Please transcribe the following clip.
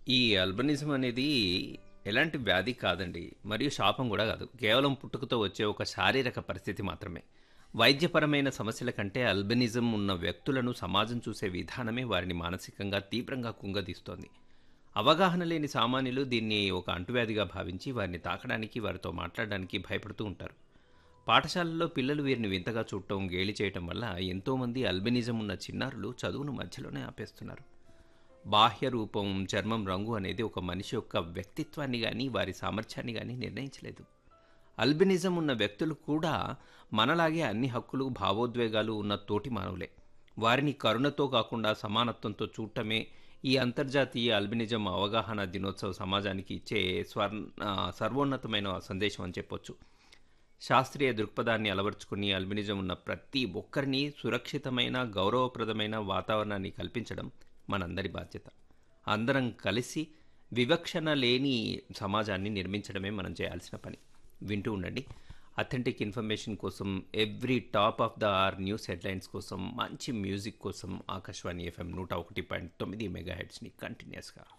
ఈ అల్బనిజం అనేది ఎలాంటి వ్యాధి కాదండి మరియు శాపం కూడా కాదు కేవలం పుట్టుకతో వచ్చే ఒక శారీరక పరిస్థితి మాత్రమే వైద్యపరమైన సమస్యల కంటే అల్బనిజం ఉన్న వ్యక్తులను సమాజం చూసే విధానమే వారిని మానసికంగా తీవ్రంగా కుంగదీస్తోంది అవగాహన లేని సామాన్యులు దీన్ని ఒక అంటువ్యాధిగా భావించి వారిని తాకడానికి వారితో మాట్లాడడానికి భయపడుతూ ఉంటారు పాఠశాలల్లో పిల్లలు వీరిని వింతగా చూడటం గేలి చేయటం వల్ల ఎంతోమంది అల్బినిజం ఉన్న చిన్నారులు చదువును మధ్యలోనే ఆపేస్తున్నారు బాహ్య రూపం చర్మం రంగు అనేది ఒక మనిషి యొక్క వ్యక్తిత్వాన్ని కానీ వారి సామర్థ్యాన్ని కానీ నిర్ణయించలేదు అల్బినిజం ఉన్న వ్యక్తులు కూడా మనలాగే అన్ని హక్కులు భావోద్వేగాలు ఉన్న తోటి మానవులే వారిని కరుణతో కాకుండా సమానత్వంతో చూడటమే ఈ అంతర్జాతీయ అల్బినిజం అవగాహన దినోత్సవ సమాజానికి ఇచ్చే స్వర్ ఆ, సర్వోన్నతమైన సందేశం అని చెప్పొచ్చు శాస్త్రీయ దృక్పథాన్ని అలవర్చుకుని అల్బినిజం ఉన్న ప్రతి ఒక్కరిని సురక్షితమైన గౌరవప్రదమైన వాతావరణాన్ని కల్పించడం మనందరి బాధ్యత అందరం కలిసి వివక్షణ లేని సమాజాన్ని నిర్మించడమే మనం చేయాల్సిన పని వింటూ ఉండండి అథెంటిక్ ఇన్ఫర్మేషన్ కోసం every top of the hour news headlines కోసం మంచి మ్యూజిక్ కోసం ఆకాశవాణి ఎఫ్ఎం నూట ఒకటి పాయింట్ తొమ్మిది మెగా హెడ్స్ని కంటిన్యూస్గా